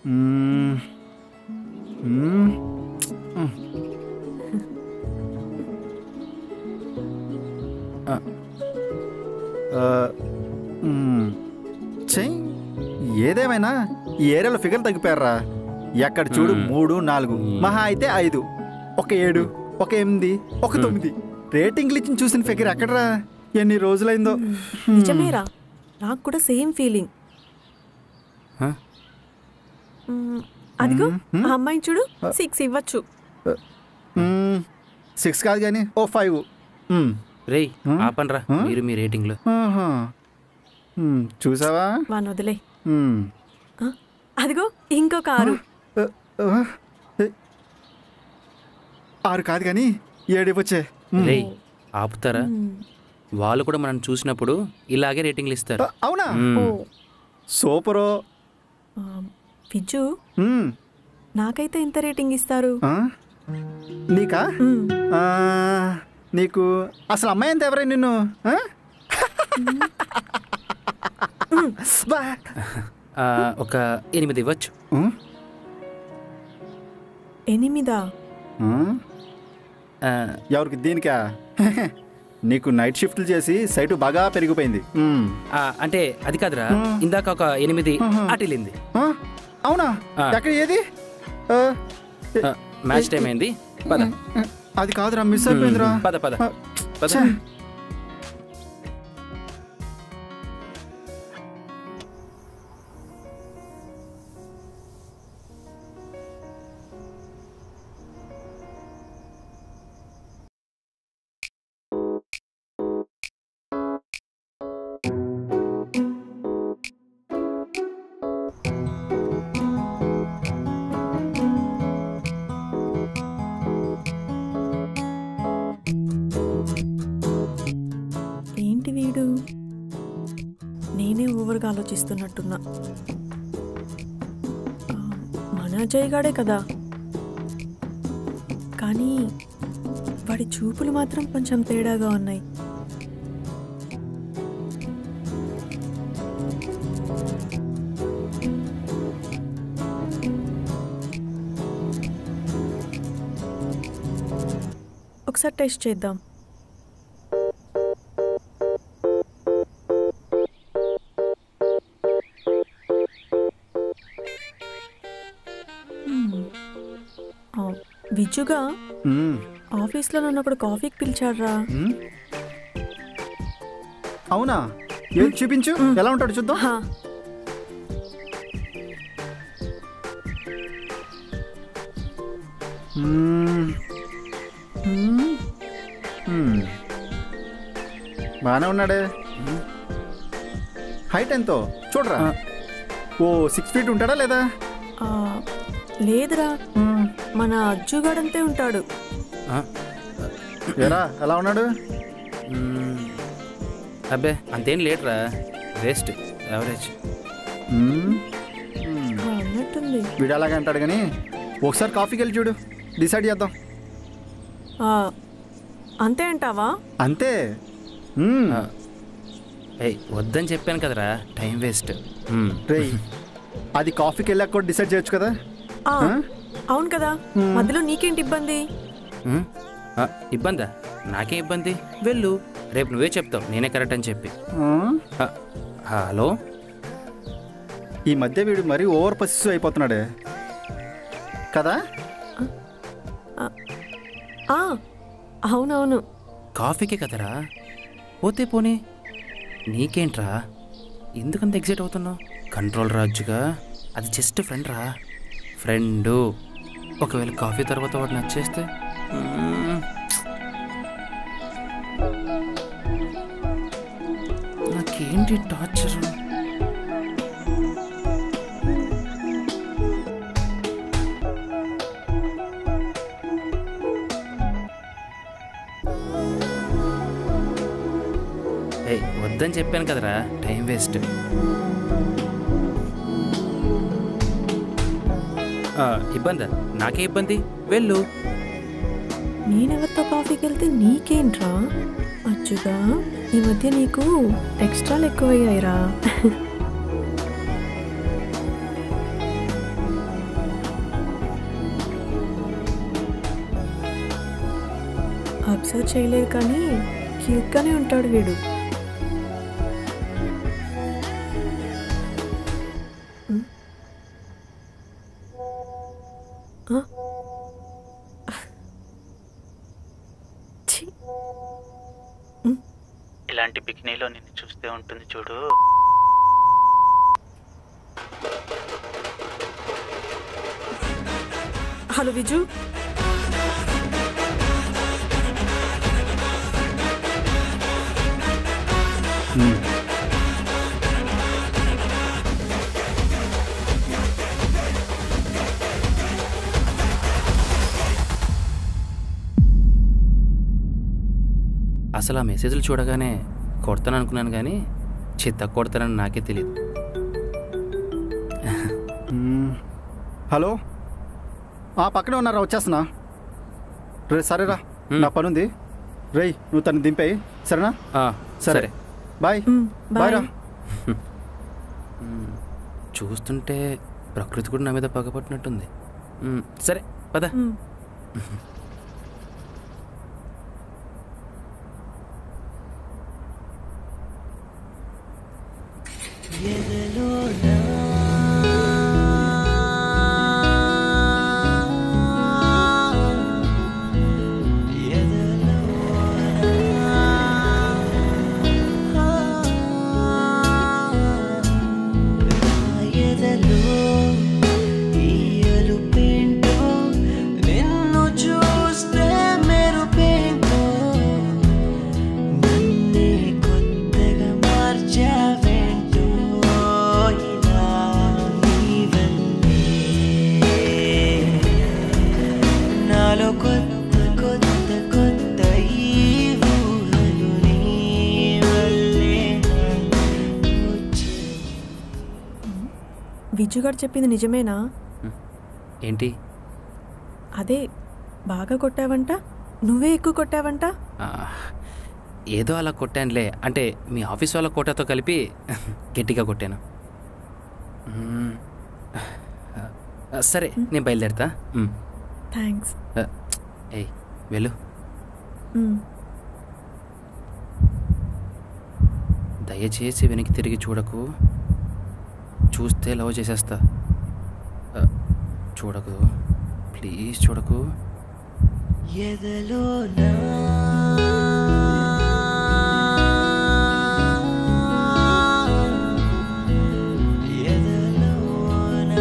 మ్మ్. మ్మ్. మ్మ్. ఆ. ఆ, మ్మ్. చెయ్ ఏదేమైనా ఈ ఏరియాలో ఫిగర్ తగ్గిపోయారా ఎక్కడ చూడు మ్మ్. మూడు నాలుగు మహా అయితే ఐదు ఒక ఏడు ఒక ఎనిమిది ఒక తొమ్మిది రేటింగ్లు ఇచ్చి చూసిన ఫిగర్ ఎక్కడరా ఎన్ని రోజులైందో నిజమేరా నాకు కూడా సేమ్ ఫీలింగ్ హ? మ్మ్, అదిగో ఆ అమ్మాయిని చూడు సిక్స్ ఇవ్వచ్చు మ్మ్. సిక్స్ కాదు కానీ ఓ ఫైవ్ మ్మ్. రేయ్ హ్మ్? ఆపండ్రా హ్మ్? మీరు మీ రేటింగ్లో ఆహా. మ్మ్. చూసావా వాన్ వదిలే మ్మ్. ఆ, అదిగో ఇంకొక ఆరు ఆ, ఆ, ఏ. ఆరు కాదు కానీ ఏడు ఇవ్వచ్చే మ్మ్. రేయ్ ఆపుతారా మ్మ్. వాళ్ళు కూడా మనం చూసినప్పుడు ఇలాగే రేటింగ్లు ఇస్తారు ఆ, అవునా మ్మ్. ఓ సూపరు ఆ, విజ్జు మ్మ్. నాకైతే ఎంత రేటింగ్ ఇస్తారు ఆ? నీకా మ్మ్. ఆ, నీకు అసలు అమ్మాయి ఎంత ఎవరై నిన్ను ఆ? బా. ఆ, ఒక ఎనిమిది ఇవ్వచ్చు ఉమ్, ఎనిమిదా ఉమ్. ఆ, ఎవరికి దీనికా నీకు నైట్ షిఫ్ట్లు చేసి సైటు బాగా పెరిగిపోయింది ఉమ్. ఆ, అంటే అది కాదురా హ్మ్. ఇందాక ఒక ఎనిమిది ఆహా. అటు వెళ్ళింది ఆ? అవునా ఆ. ఎక్కడ ఏది ఆ, ఆ, మ్యాచ్ టైం అయింది పద అది కాదురా మిస్ అయిపోయిందిరా పద పద ఆ, పద ఛే. ఏంటి వీడు నేనే ఓవర్గా ఆలోచిస్తున్నట్టున్నా ఆ, మన అజయ్ గాడే కదా కానీ వాడి చూపులు మాత్రం కొంచెం తేడాగా ఉన్నాయి ఒకసారి టెస్ట్ చేద్దాం మ్మ్. ఆ, విజ్జుగా ఉమ్, ఆఫీస్లో నన్ను ఒకడు కాఫీకి పిలిచాడ్రా ఉమ్. అవునా ఏది చూపించు ఎలా ఉంటాడు చూద్దాం హా, మ్మ్. మ్మ్. మ్మ్. బాగానే ఉన్నాడే హైట్ ఎంతో చూడరా ఓ సిక్స్ ఫీట్ ఉంటాడా లేదా ఆ, లేదురా మ్మ్. మన అజ్జుగాడంతే ఉంటాడు ఆ, ఏరా ఎలా ఉన్నాడు మ్మ్. అబ్బే అంతేం లేట్రా వేస్ట్ యావరేజ్ మ్మ్. మ్మ్. ఆ, అన్నట్టుంది వీడు అలాగే అంటాడు కానీ ఒకసారి కాఫీకి వెళ్ళి చూడు డిసైడ్ చేద్దాం ఆ, అంతే అంటావా అంతే మ్మ్. ఆ. ఏయ్ వద్దని చెప్పాను కదరా టైం వేస్ట్ మ్మ్. రేయ్ అది కాఫీకి వెళ్ళాక కూడా డిసైడ్ చేయొచ్చు కదా ఆ, ఆ? అవును కదా మధ్యలో నీకేంటి ఇబ్బంది మ్మ్? ఆ, ఇబ్బందా నాకేం ఇబ్బంది వెళ్ళు రేపు నువ్వే చెప్తావు నేనే కరెక్ట్ అని చెప్పి ఆ? ఆ, హలో ఈ మధ్య వీడు మరీ ఓవర్ పసిసివ్ అయిపోతున్నాడే కదా ఆ, అవునవును కాఫీకే కదరా పోతే పోనీ నీకేంట్రా ఎందుకంత ఎగ్జైట్ అవుతున్నావు కంట్రోల్ రాజుగా అది జస్ట్ ఫ్రెండ్ రా ఫ్రెండు ఒకవేళ కాఫీ తర్వాత వాడు నచ్చేస్తే మ్మ్. నాకేంటి టార్చర్ ఏయ్ వద్దని చెప్పాను కదరా టైం వేస్ట్ ఇబ్బందా నాకే ఇబ్బంది వెళ్ళు నేనెవరితో కాఫీకి వెళ్తే నీకేంట్రా అచ్చుగా ఈ మధ్య నీకు ఎక్స్ట్రాలు ఎక్కువయ్యాయిరా అబ్జర్వ్ చేయలేదు కానీ క్యూట్గానే ఉంటాడు వీడు ఉమ్. ఆ? ఛీ, ఇలాంటి బికినీలో నిన్ను చూస్తే ఉంటుంది చూడు హలో విజు అసలు ఆ మెసేజ్లు చూడగానే కొడతాను అనుకున్నాను కానీ చిత్త కొడతానని నాకే తెలియదు మ్మ్. హలో ఆ పక్కనే ఉన్నారా వచ్చేస్తున్నా రే సరేరా మ్మ్. నా పని ఉంది రేయ్ నువ్వు తను దింపేయి సరేనా ఆ, సరే సరే బాయ్ మ్మ్, బాయ్ బాయ్ రా చూస్తుంటే ప్రకృతి కూడా నా మీద పగపట్టినట్టుంది మ్, సరే పద మ్మ్. ఎదలో ఈయలు పెంటో నిన్ను చూస్తే మెరుపేంటో నన్నే కొత్తగా మార్చావేంటో ఇలా నీవన్నే నాలో కొత్త కొత్త కొత్త ఈ ఊహలు నీ వల్లే వచ్చే విజు గారు చెప్పింది నిజమేనా ఏంటి అదే బాగా కొట్టావంట నువ్వే ఎక్కువ కొట్టావంట ఆ, ఏదో అలా కొట్టానులే అంటే మీ ఆఫీస్ వాళ్ళ కోటతో కలిపి గట్టిగా కొట్టాను మ్, ఆ, సరే నేను బయలుదేరుతా మ్, థ్యాంక్స్ ఆ, ఏయ్ వెళ్ళు మ్మ్. దయచేసి వెనక్కి తిరిగి చూడకు చూస్తే లవ్ చేసేస్తా ఆ, చూడకు ప్లీజ్ చూడకు ఎదలో నా ఎదలో నా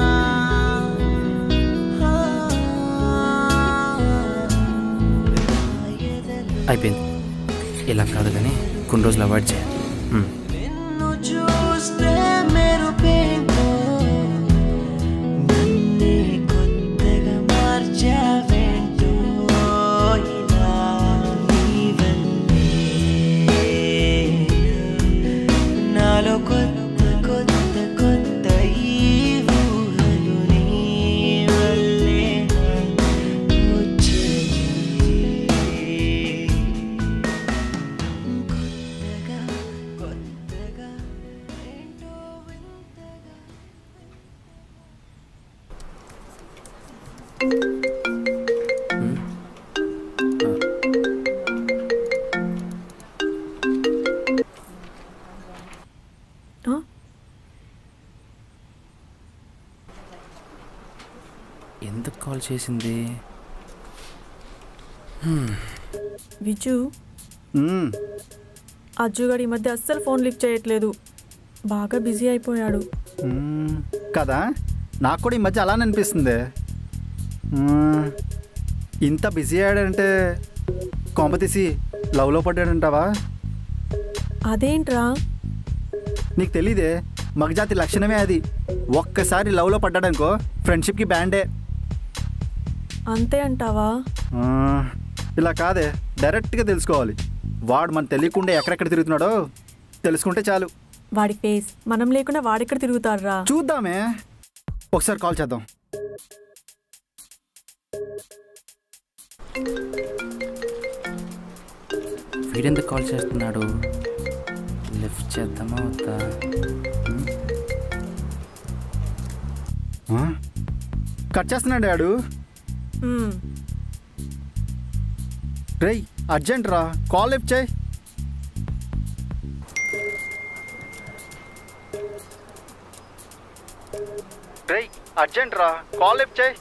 ఎదలో అయిపోయింది ఇలా కాదు కానీ కొన్ని రోజులు అవాయిడ్ చేయాలి మ్, నిన్ను చూస్తే మెరుపేంటో నన్నే కొత్తగా మార్చావేంటో ఇలా నీవన్నే నాలో కొత్త కొత్త కొత్త ఈ ఊహలు నీ వల్లే వచ్చాయి కొత్తగా కొత్తగా ఏంటో వింతగా ఆ? ఎందుకు కాల్ చేసింది విజు మ్మ్. అజ్జుగాడు ఈ మధ్య అస్సలు ఫోన్ లిఫ్ట్ చేయట్లేదు బాగా బిజీ అయిపోయాడు మ్మ్. కదా నాకు కూడా ఈ మధ్య అలానే అనిపిస్తుంది మ్మ్. ఇంత బిజీ అయ్యాడంటే కొంప తీసి లవ్లో పడ్డాడంటావా అదేంట్రా నీకు తెలీదే మగజాతి లక్షణమే అది ఒక్కసారి లవ్లో పడ్డాడనుకో ఫ్రెండ్షిప్కి బ్యాండే అంతే అంటావా ఆ, ఇలా కాదే డైరెక్ట్గా తెలుసుకోవాలి వాడు మన తెలియకుండా ఎక్కడెక్కడ తిరుగుతున్నాడో తెలుసుకుంటే చాలు వాడి ఫేస్ మనం లేకుండా వాడెక్కడ తిరుగుతాడ్రా చూద్దామే ఒకసారి కాల్ చేద్దాం వీడెందుకు కాల్ చేస్తున్నాడు లిఫ్ట్ చేద్దామా వద్దా ఆ? కట్ చేస్తున్నాడు ఆడు మ్మ్. రేయ్ అర్జెంట్ రా కాల్ లిఫ్ట్ చేయి రేయ్ అర్జెంట్ రా కాల్ లిఫ్ట్ చేయి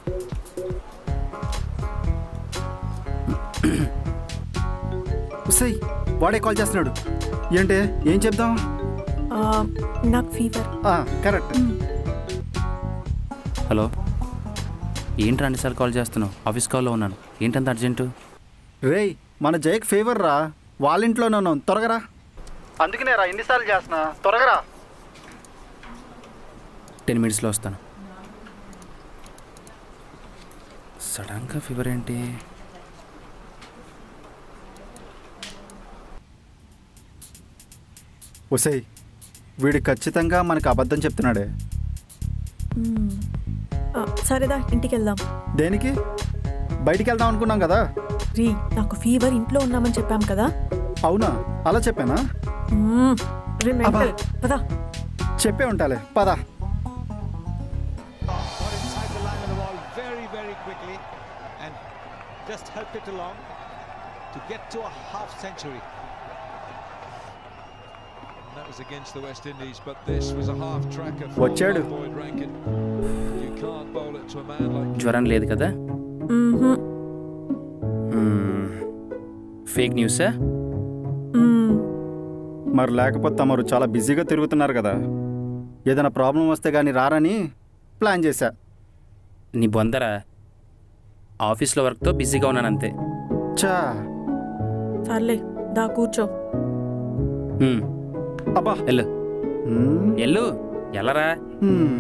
సై వాడే కాల్ చేస్తున్నాడు ఏంటి ఏం చెప్దాం ఆ, నాకు ఫీవర్ కరెక్ట్ హలో ఏంటి రెండుసార్లు కాల్ చేస్తున్నావు ఆఫీస్ కాల్లో ఉన్నాను ఏంటంత అర్జెంటు రేయ్ మన జైక్ ఫేవర్ రా వాళ్ళ ఇంట్లోనే ఉన్నాం త్వరగా రా అందుకనే రా ఎన్నిసార్లు చేస్తున్నా త్వరగా రా టెన్ మినిట్స్లో వస్తాను సడన్గా ఫీవర్ ఏంటి ఒసేయ్ వీడు ఖచ్చితంగా మనకు అబద్ధం చెప్తున్నాడే మ్మ్. ఆ, సరేదా ఇంటికి వెళ్దాం దేనికి బయటికి వెళ్దాం అనుకున్నాం కదా రీ నాకు ఫీవర్ ఇంట్లో ఉన్నామని చెప్పాం కదా అవునా అలా చెప్పానా మ్మ్. రే మెంటల్ పదా చెప్పే ఉంటాలే పద got inside the line of the ball very, very quickly and just helped it along to get to a half century. That was against the West Indies, but this was a half tracker for వచ్చాడు. Boyd Rankin. You can't bowl it to a man like జ్వరం లేదు కదా మ్మ్హ. Fake న్యూసా మ్మ్. మరి లేకపోతే తమరు చాలా బిజీగా తిరుగుతున్నారు కదా ఏదైనా ప్రాబ్లం వస్తే కానీ రారని ప్లాన్ చేశా నీ బొందరా ఆఫీస్లో వర్క్తో బిజీగా ఉన్నాను అంతే చా సర్లే దా కూర్చో హ్మ్, అబ్బా వెళ్ళు మ్మ్. ఎల్లు ఎల్లరా మ్మ్.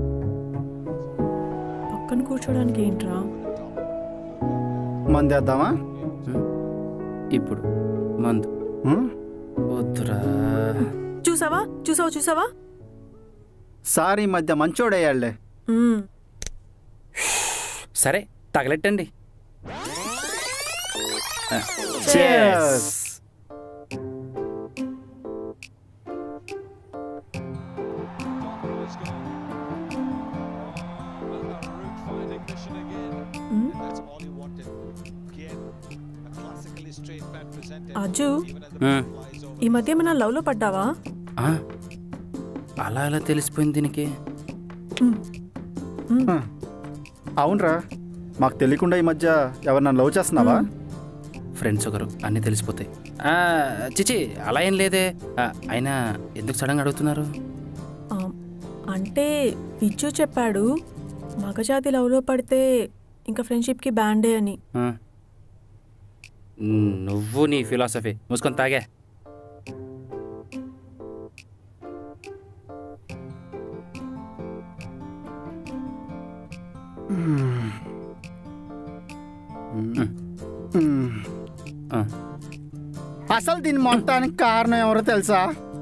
పక్కన కూర్చోడానికి ఏంట్రా మందేద్దామా ఇప్పుడు మందు మ్మ్? వద్దురా చూసావా చూసావా చూసావా సార్ ఈ మధ్య మంచోడయ్యాళ్లే మ్మ్. సరే తగలెట్టండి ఆ, Cheers. Donald's gone. Oh, a route finding mission again. Hmm. That's all he wanted. Again, a classically straight bat presented. Ajju Even as the Hmm. ball flies over. ఈ మధ్య మన లవ్లో పడ్డావా ఆ, అలా అలా తెలిసిపోయింది దీనికి ఆ. అవునరా మాకు తెలియకుండా ఈ మధ్య ఎవరన్నా లవ్ చేస్తున్నావా ఫ్రెండ్స్ ఒకరు అన్నీ తెలిసిపోతాయి ఆ, చిచి అలా ఏం లేదే ఆ, అయినా ఎందుకు సడన్గా అడుగుతున్నారు ఆ, అంటే విజ్జు చెప్పాడు మగజాతి లవ్లో పడితే ఇంకా ఫ్రెండ్షిప్కి బ్యాండే అని ఆ. నువ్వు నీ ఫిలాసఫీ మూసుకొని తాగే మ్మ్. ఆ. అసలు దీని మొత్తానికి కారణం ఎవరో తెలుసా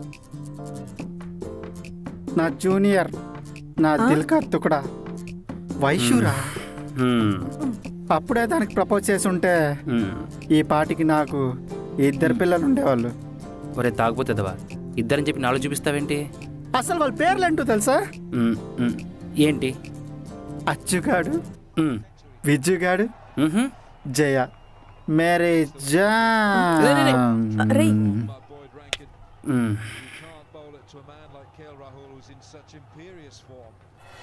నా జూనియర్ నా దిల్కా తుకడా వైశ్యురా హ్మ్. అప్పుడే దానికి ప్రపోజ్ చేసి ఉంటే హ్మ్. ఈ పాటికి నాకు ఇద్దరు పిల్లలు ఉండేవాళ్ళు ఒరే తాగుపోతుందవా ఇద్దరని చెప్పి నాలుగు చూపిస్తావేంటి అసలు వాళ్ళ పేర్లు ఏంటో తెలుసా హ్మ్, హ్మ్. ఏంటి అచ్చుగాడు హ్మ్. విజ్జుగాడు మ్హూ. జయ మేరే జాన్ రేయ్ By Boyd Rankin. హ్మ్. You can't bowl it to a man like KL Rahul who's in such imperious form.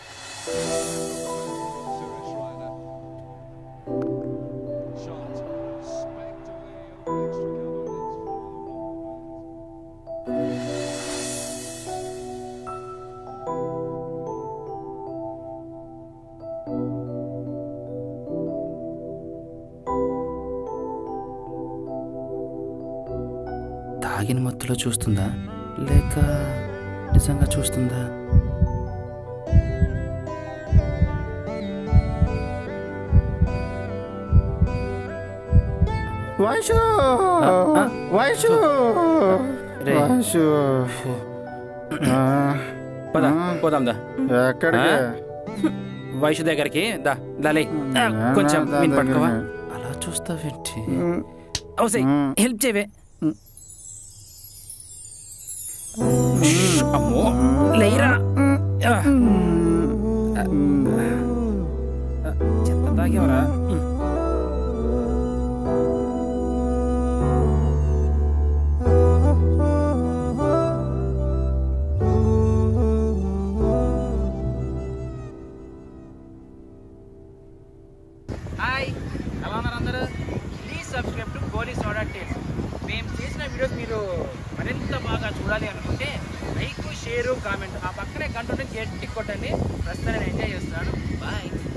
Suresh Raina. Shot. Spanked away over extra cover. తాగిన మత్తులో చూస్తుందా లేక నిజంగా చూస్తుందా వైషు ఆ. వైషు రే. వైషు ఆ, పద ఆ. పోదాందా ఎక్కడికి ఆ? వైషు దగ్గరికి దా దాలే ఆ, కొంచెం దా మీన్ పట్టుకోవా దగ్గరికి. అలా చూస్తావేంటి మ్, అవసై మ్. హెల్ప్ చేయవే మ్. అమ్మో లేరా ఆ. చెత్త తాగేవరా వీడియోస్ మీరు మరింత బాగా చూడాలి అనుకుంటే లైక్ షేరు కామెంట్ ఆ పక్కనే కంటుంటే గట్టి కొట్టండి ప్రస్తుతం నేను ఎంజాయ్ చేస్తున్నాను బాయ్